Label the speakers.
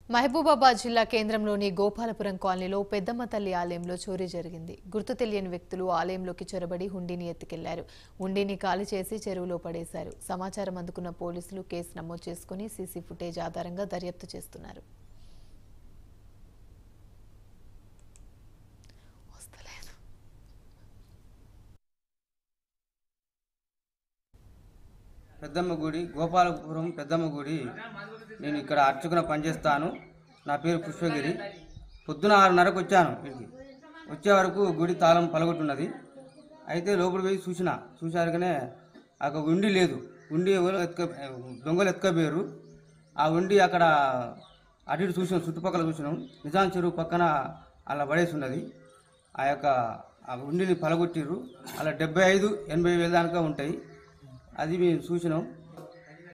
Speaker 1: మహబూబాబాద్ జిల్లా కేంద్రంలోని గోపాలపురం కాలనీలో పెద్దమ్మ తల్లి ఆలయంలో చోరీ జరిగింది గుర్తు తెలియని వ్యక్తులు ఆలయంలోకి చొరబడి హుండీని ఎత్తుకెళ్లారు హుండీని ఖాళీ చేసి చెరువులో పడేశారు సమాచారం అందుకున్న పోలీసులు కేసు నమోదు చేసుకుని సీసీ ఫుటేజ్ ఆధారంగా దర్యాప్తు చేస్తున్నారు వస్తలేదు.
Speaker 2: పెద్దమ్మ గుడి గోపాలపురం పెద్దమ్మ గుడి నేను ఇక్కడ అర్చకున పనిచేస్తాను నా పేరు పుష్పగిరి పొద్దున ఆరున్నరకు వచ్చాను ఇక్కడికి వచ్చే వరకు గుడి తాళం పలగొట్టున్నది అయితే లోపల పోయి చూసిన చూసారుగానే అక్కడ ఉండి లేదు ఉండి ఎవరు ఎత్తుక దొంగలు ఎత్తుకపోయారు ఆ ఉండి అక్కడ అటు ఇటు చూసినాం చుట్టుపక్కల చూసినాం నిజాం చెరువు పక్కన అలా పడేసి ఉన్నది ఆ యొక్క ఆ ఉండిని పలగొట్టిర్రు అలా డెబ్బై ఐదు ఎనభై వేల దాకా ఉంటాయి అది మేము చూసినాం